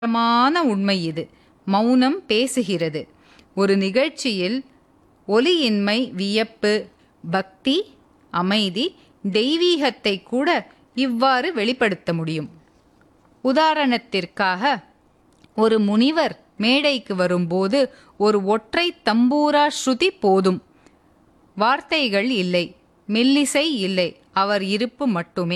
மான உண்மை இது மௌனம் பேசுகிறது ஒரு நிகழ்ச்சியில் ஒலியின்மை வியப்பு பக்தி அமைதி தெய்வீகத்தை கூட இவ்வாறு வெளிப்படுத்த முடியும் உதாரணத்திற்காக ஒரு முனிவர் மேடைக்கு வரும்போது ஒரு ஒற்றை தம்பூரா ஸ்ருதி போதும் வார்த்தைகள் இல்லை மெல்லிசை இல்லை அவர் இருப்பு மட்டுமே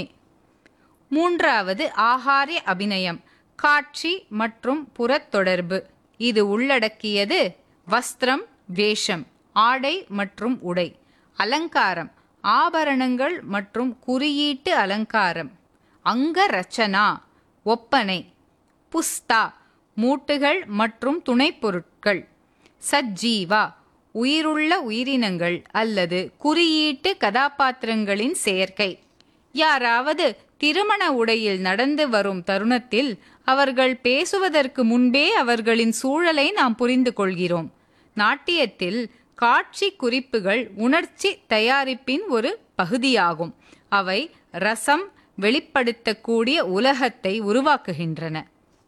மூன்றாவது ஆகாரிய அபிநயம் காட்சி மற்றும் புறத்தொடர்பு இது உள்ளடக்கியது வஸ்திரம் வேஷம் ஆடை மற்றும் உடை அலங்காரம் ஆபரணங்கள் மற்றும் குறியீட்டு அலங்காரம் அங்க ரச்சனா ஒப்பனை புஸ்தா மூட்டுகள் மற்றும் துணைப்பொருட்கள் சஜ்ஜீவா உயிருள்ள உயிரினங்கள் அல்லது குறியீட்டு கதாபாத்திரங்களின் சேர்க்கை யாராவது திருமண உடையில் நடந்து வரும் தருணத்தில் அவர்கள் பேசுவதற்கு முன்பே அவர்களின் சூழலை நாம் புரிந்து கொள்கிறோம் நாட்டியத்தில் காட்சி குறிப்புகள் உணர்ச்சி தயாரிப்பின் ஒரு பகுதியாகும் அவை ரசம் வெளிப்படுத்தக்கூடிய உலகத்தை உருவாக்குகின்றன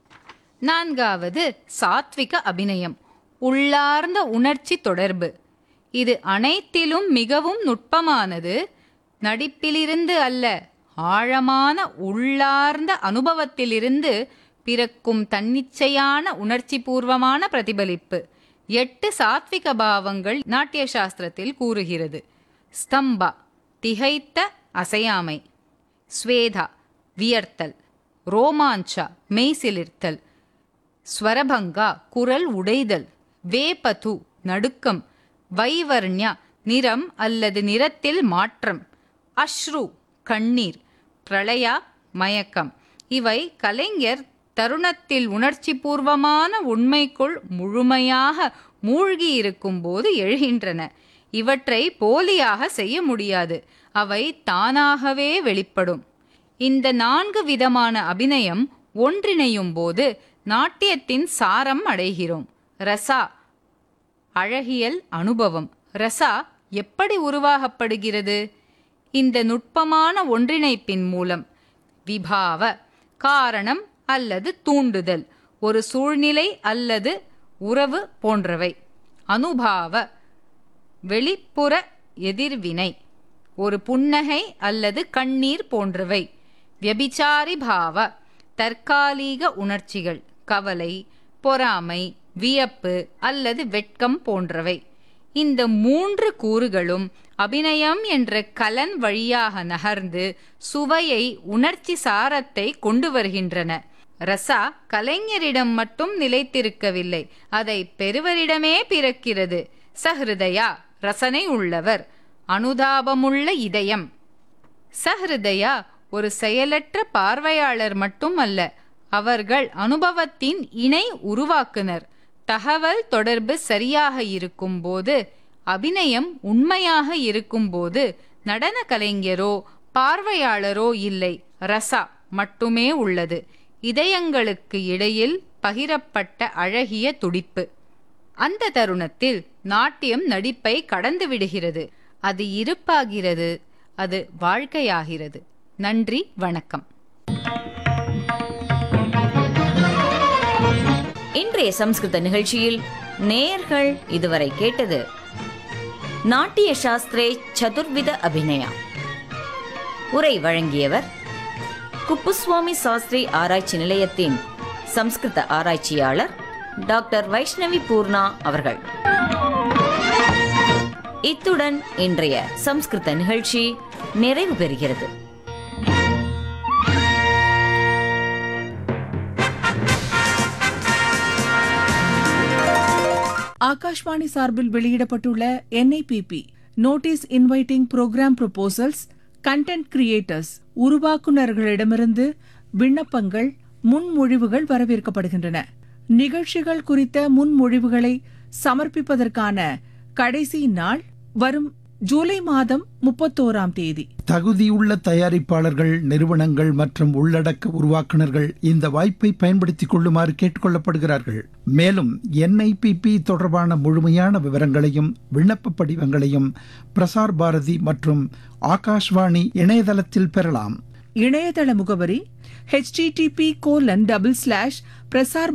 நான்காவது சாத்விக அபிநயம் உள்ளார்ந்த உணர்ச்சி தொடர்பு இது அனைத்திலும் மிகவும் நுட்பமானது நடிப்பிலிருந்து அல்ல ஆழமான உள்ளார்ந்த அனுபவத்திலிருந்து பிறக்கும் தன்னிச்சையான உணர்ச்சிபூர்வமான பிரதிபலிப்பு எட்டு சாத்விக பாவங்கள் நாட்டிய சாஸ்திரத்தில் கூறுகிறது ஸ்தம்பா திகைத்த அசையாமை ஸ்வேதா வியர்த்தல் ரோமாஞ்சா மெய்சிலிர்த்தல் ஸ்வரபங்கா குரல் உடைதல் வேபது நடுக்கம் வைவர்ண்யா நிறம் அல்லது நிறத்தில் மாற்றம் அஸ்ரு கண்ணீர் பிரளயா மயக்கம் இவை கலைஞர் தருணத்தில் உணர்ச்சிபூர்வமான உண்மைக்குள் முழுமையாக மூழ்கி இருக்கும்போது எழுகின்றன இவற்றை போலியாக செய்ய முடியாது அவை தானாகவே வெளிப்படும் இந்த நான்கு விதமான அபிநயம் ஒன்றிணையும் போது நாட்டியத்தின் சாரம் அடைகிறோம் ரசா அழகியல் அனுபவம் ரசா எப்படி உருவாகப்படுகிறது இந்த நுட்பமான ஒன்றிணைப்பின் மூலம் விபாவ காரணம் அல்லது தூண்டுதல் ஒரு சூழ்நிலை அல்லது உறவு போன்றவை அனுபாவ வெளிப்புற எதிர்வினை ஒரு புன்னகை அல்லது கண்ணீர் போன்றவை வியபிச்சாரி பாவ தற்காலிக உணர்ச்சிகள் கவலை பொறாமை வியப்பு அல்லது வெட்கம் போன்றவை இந்த மூன்று கூறுகளும் அபிநயம் என்ற கலன் வழியாக நகர்ந்து சுவையை உணர்ச்சி சாரத்தை கொண்டு வருகின்றன ரசா கலைஞரிடம் மட்டும் நிலைத்திருக்கவில்லை அதை பெறுவரிடமே பிறக்கிறது சஹிருதயா ரசனை உள்ளவர் அனுதாபமுள்ள இதயம் சஹிருதயா ஒரு செயலற்ற பார்வையாளர் மட்டும் அல்ல அவர்கள் அனுபவத்தின் இணை உருவாக்குனர் தகவல் தொடர்பு சரியாக இருக்கும்போது அபிநயம் உண்மையாக இருக்கும்போது நடன கலைஞரோ பார்வையாளரோ இல்லை ரசா மட்டுமே உள்ளது இதயங்களுக்கு இடையில் பகிரப்பட்ட அழகிய துடிப்பு அந்த தருணத்தில் நாட்டியம் நடிப்பை கடந்து விடுகிறது அது இருப்பாகிறது அது வாழ்க்கையாகிறது நன்றி வணக்கம் இன்றைய சம்ஸ்கிருத நிகழ்ச்சியில் நேயர்கள் இதுவரை கேட்டது நாட்டிய சாஸ்திரே சதுர்வித அபிநயா உரை வழங்கியவர் குப்புசுவாமி சாஸ்திரி ஆராய்ச்சி நிலையத்தின் சம்ஸ்கிருத ஆராய்ச்சியாளர் டாக்டர் வைஷ்ணவி பூர்ணா அவர்கள் இத்துடன் இன்றைய சம்ஸ்கிருத நிகழ்ச்சி நிறைவு பெறுகிறது ஆகாஷ்வாணி சார்பில் வெளியிடப்பட்டுள்ள NIPP notice inviting programme proposals content creators உருவாக்குநர்களிடமிருந்து விண்ணப்பங்கள் முன்மொழிவுகள் வரவேற்கப்படுகின்றன நிகழ்ச்சிகள் குறித்த முன்மொழிவுகளை சமர்ப்பிப்பதற்கான கடைசி நாள் வரும் ஜூலை மாதம் முப்பத்தோராம் தேதி தகுதியுள்ள தயாரிப்பாளர்கள் நிறுவனங்கள் மற்றும் உள்ளடக்க உருவாக்குனர்கள் இந்த வாய்ப்பை பயன்படுத்திக் கொள்ளுமாறு கேட்டுக்கொள்ளப்படுகிறார்கள் மேலும் என்ஐபிபி தொடர்பான முழுமையான விவரங்களையும் விண்ணப்ப படிவங்களையும் பிரசார் பாரதி மற்றும் ஆகாஷ்வாணி இணையதளத்தில் பெறலாம் இணையதள முகவரி http colon double slash Prasar